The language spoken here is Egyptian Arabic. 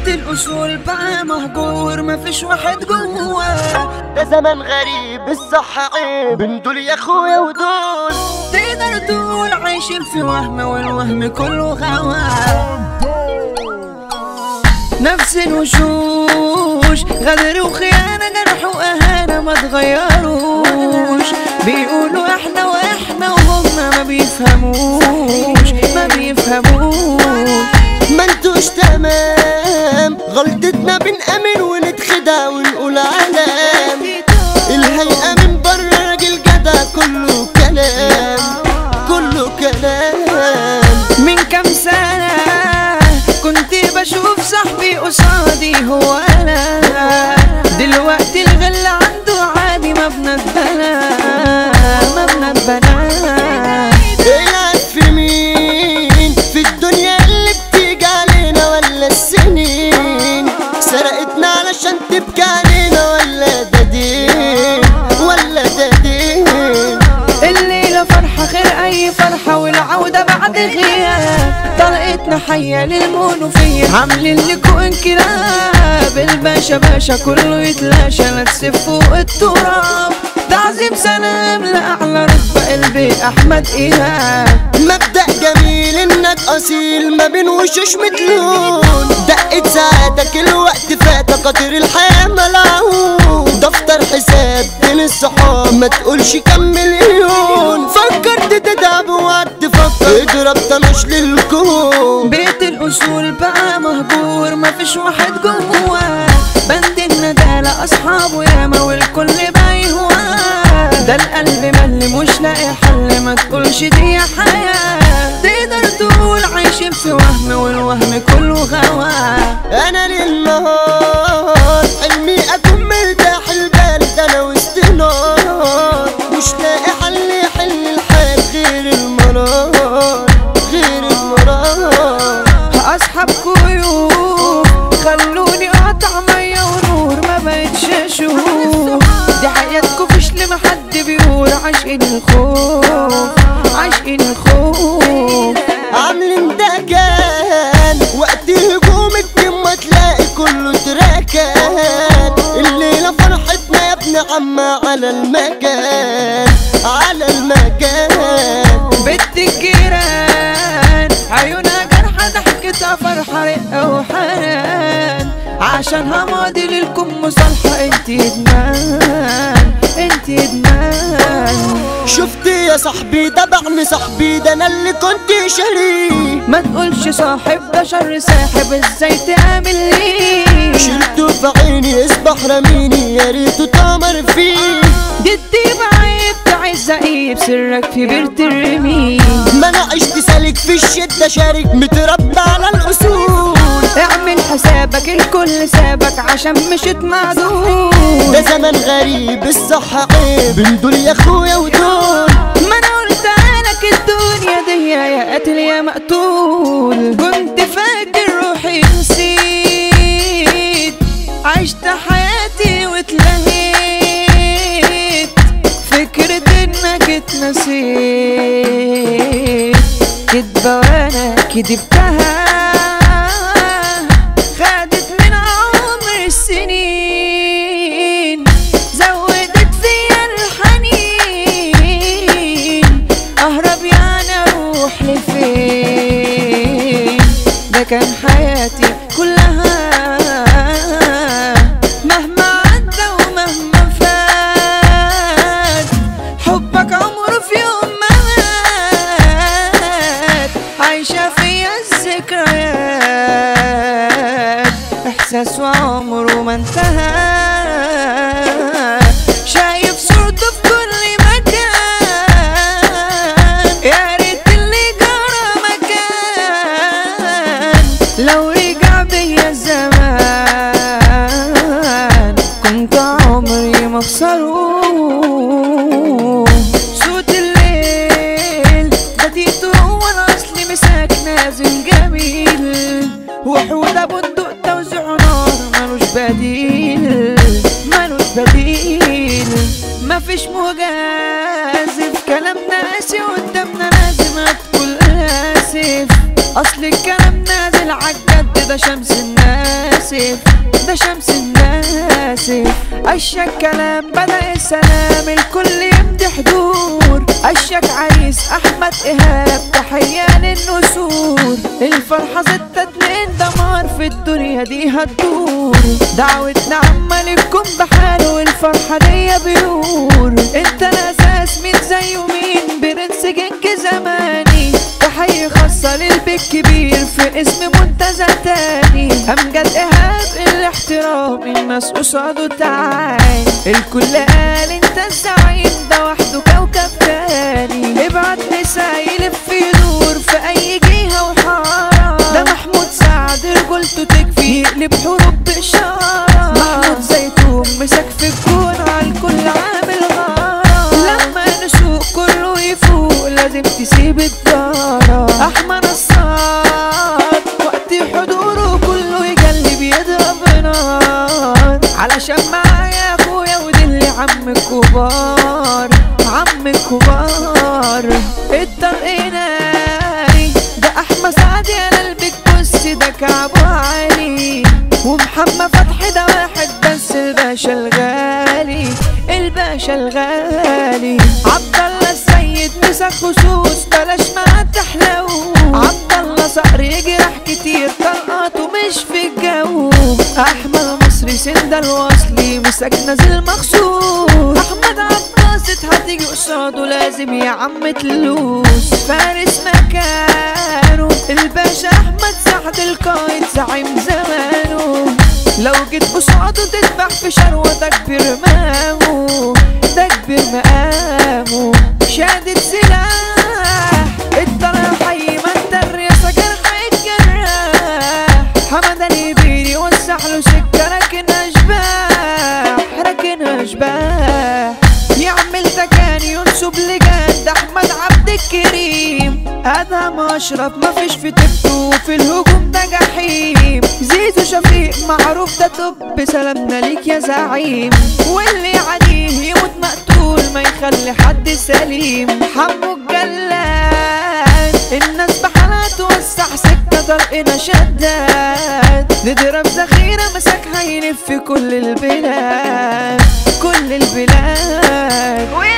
بيت الأصول بقى مهجور مفيش واحد جواه ده زمن غريب الصح عيب بين دول يا اخويا ودول تقدر تقول عايشين في وهم والوهم كله غواه نفس الوشوش غدر وخيانة جرح وأهانة ما تغيروش بيقولوا احنا واحنا وهم ما بيفهموش ما بيفهموش ما انتوش تمام غلطتنا بنأمن ونتخدع ونقول علام الهيئة من بره راجل جدع كله كلام كله كلام من كام سنة كنت بشوف صاحبي قصادي هو أنا دلوقتي الغل عنده عادي مبنى اتبنى مبنى اتبنى العب في مين في الدنيا اللي بتيجي علينا ولا السنين سرقتنا علشان تبكي علينا ولا ده دين ولا ده دين الليلة فرحة خير أي فرحة والعودة بعد غياب طلقتنا حية للمنوفية عاملين لكو انكلاب الباشا باشا كله يتلاشى لا تسيب فوق التراب تعظيم سلام لأعلى رتبة قلبي أحمد إيهاب مبدأ جميل انك اصيل ما بين وشوش مدلون دقت ساعتك الوقت فات قطر الحياة ملعون دفتر حساب بين الصحاب ما تقولش كم مليون فكرت تتعب وقعدت تفكر اضرب طنش للكون بيت الأصول بقى مهجور مفيش واحد جواه بند الندالة أصحابه ياما والكل بقى يهواه ده القلب ملي مش لاقي حل ما تقولش دي حياة تقدر تقول عايشين في وهم والوهم كله غواه انا للنهار حلمي اكون مرتاح البال ده انا وسط نار مش لاقي حل يحل الحال غير المرار غير المرار أصحاب كيوب خلوني أقطع مية ونور ما بقتش أشوف دي حياتكم فشل ما حد بيقول عاشقين الخوف عاشقين الخوف عاملين ده كان وقت هجوم الكلمة تلاقي كله تراكان الليلة فرحتنا يا ابن عم على المكان على المكان بنت الجيران عيونها جرحة ضحكتها فرحة رقة وحنان عشانها ماضي للكم مصالحة انت ادمان انت ادمان شفت يا صاحبي ده بعمل صاحبي ده انا اللي كنت شاريه ما تقولش صاحب ده شر ساحب ازاي تعمل ليه شلته في عيني اصبح رميني يا ريته تمر فيه جدي بعيب تعز عيب سرك في بير ترميه ما انا عشت سالك في الشدة شارك متربى على الاصول اعمل حسابك الكل سابك عشان مشيت معدول ده زمن غريب الصح عيب بين دول يا اخويا ودول ما انا قلت لك الدنيا دي يا قتل يا مقتول كنت فاكر روحي نسيت عشت حياتي واتلهيت فكرة انك اتنسيت كدبة وانا كدبتها خدت من عمر السنين زودت فيا الحنين اهرب يعني اروح لفين ده كان حياتي كلها مهما عدى ومهما فات حبك عمره في يوم ما مات عايشة فيا الذكريات احساس وعمره ما انتهى شايف صورته في كل مكان يا ريت اللي جرى مكان لو رجع بيا الزمان كنت عمري ما اخسره صوت الليل بديته هو الاصل مساك نازل جميل وحودة بندق توزيع نار ملوش بديل ملوش بديل مفيش مجازف كلامنا قاسي قدامنا لازم تقول اسف اصل الكلام نازل عالجد ده شمس الناس آسف ده شمس الناسف أشياء كلام بدأ السلام الكل يمدي حضور أشيك عريس أحمد إيهاب تحية للنسور الفرحة ستة اتنين دمار في الدنيا دي هتدور دعوتنا عمالكم بحاله والفرحة ليا بيور انت الأساس مين زي ومين برنس جنك زماني تحية خاصة للبيت كبير في اسم منتزه تاني أمجد إيهاب الاحترام الناس قصاده تعال الكل قال انت الزعيم ده وحده كوكب تاني ابعت رسايل في يدور في أي جهة وحارة ده محمود سعد رجولته تكفي يقلب حروب بإشارة محمود زيتون مسك في الكون على الكل عامل غارة لما نسوق كله يفوق لازم تسيب الدارة أحمد الصاد وقت حضوره كله يقلب يضرب نار علشان معايا اخويا ودلي عم الكبار عم الكبار الطلق ناري ده احمد سعد يا قلبك بص ده كعبه عالي ومحمد فتحي ده واحد بس الباشا الغالي الباشا الغالي عبد الله السيد مسك خصوص بلاش ما تحلو عبد الله صقر يجرح كتير طلقاته مش في الجو احمد مصري سند الوصلي مسك نازل مخصوص احمد عباسط هتيجي قصاده لازم يا عم تلوس فارس مكانه الباشا احمد سعد القائد زعيم زمانه لو جيت قصاده تذبح في شروه ده كبير مقامه ده كبير مقامه شادد سلاح الطلع حي ما انت الرياسه جرح الجراح حمد اليبيني وسع له سكه لكن اشباح لكن اشباح يعمل تكاني ينسب لجد احمد عبد الكريم ادهم اشرف ما فيش في تبته في الهجوم ده جحيم زيزو شفيق معروف ده طب سلامنا ليك يا زعيم واللي عليه يموت مقتول ما يخلي حد سليم حمو الجلاد الناس بحالها توسع سكة طرقنا شداد نضرب ذخيرة مسك هيلف في كل البلاد كل البلاد